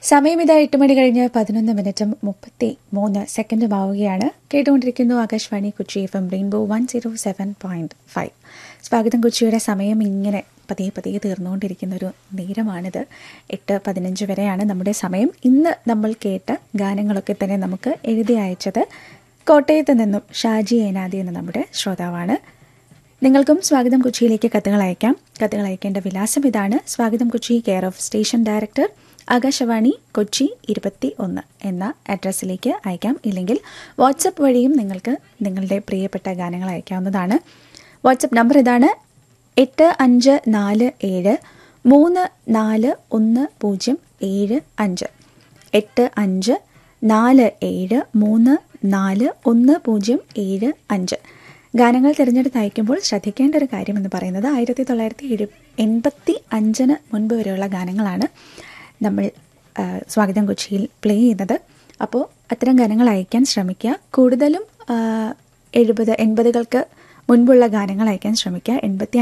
സമയം ഇതാ എട്ട് മണി കഴിഞ്ഞ് പതിനൊന്ന് മിനിറ്റും മുപ്പത്തി മൂന്ന് സെക്കൻഡും ആവുകയാണ് കേട്ടുകൊണ്ടിരിക്കുന്നു Akashvani Kochi F M rainbow one zero seven point five സ്വാഗതം കൊച്ചിയുടെ സമയം ഇങ്ങനെ പതിയെ പതിയെ തീർന്നുകൊണ്ടിരിക്കുന്ന ഒരു നേരമാണിത് എട്ട് പതിനഞ്ച് വരെയാണ് നമ്മുടെ സമയം ഇന്ന് നമ്മൾ കേട്ട ഗാനങ്ങളൊക്കെ തന്നെ നമുക്ക് എഴുതി അയച്ചത് കോട്ടയത്ത് നിന്നും ഷാജി ഏനാദി എന്ന നമ്മുടെ ശ്രോതാവാണ് നിങ്ങൾക്കും സ്വാഗതം കൊച്ചിയിലേക്ക് കത്തുകൾ അയക്കാം കത്തുകൾ അയക്കേണ്ട വിലാസം ഇതാണ് സ്വാഗതം Kochi care of station director Akashvani Kochi ഇരുപത്തി ഒന്ന് എന്ന അഡ്രസ്സിലേക്ക് അയക്കാം ഇല്ലെങ്കിൽ വാട്സപ്പ് വഴിയും നിങ്ങൾക്ക് നിങ്ങളുടെ പ്രിയപ്പെട്ട ഗാനങ്ങൾ അയക്കാവുന്നതാണ് വാട്സപ്പ് നമ്പർ ഇതാണ് എട്ട് അഞ്ച് നാല് ഏഴ് മൂന്ന് നാല് ഒന്ന് പൂജ്യം ഏഴ് അഞ്ച് എട്ട് അഞ്ച് നാല് ഏഴ് മൂന്ന് നാല് ഒന്ന് പൂജ്യം ഏഴ് അഞ്ച് ഗാനങ്ങൾ തിരഞ്ഞെടുത്ത് അയക്കുമ്പോൾ ശ്രദ്ധിക്കേണ്ട ഒരു കാര്യമെന്ന് പറയുന്നത് ആയിരത്തി തൊള്ളായിരത്തി എഴു എൺപത്തി അഞ്ചിന് മുൻപ് വരെയുള്ള ഗാനങ്ങളാണ് നമ്മൾ ആ, സ്വാഗതം കൊച്ചിയിൽ പ്ലേ ചെയ്യുന്നത് അപ്പോൾ അത്തരം ഗാനങ്ങൾ അയക്കാൻ ശ്രമിക്കുക കൂടുതലും ആ, എഴുപത് എൺപതുകൾക്ക് മുൻപുള്ള ഗാനങ്ങൾ അയക്കാൻ ശ്രമിക്കുക എൺപത്തി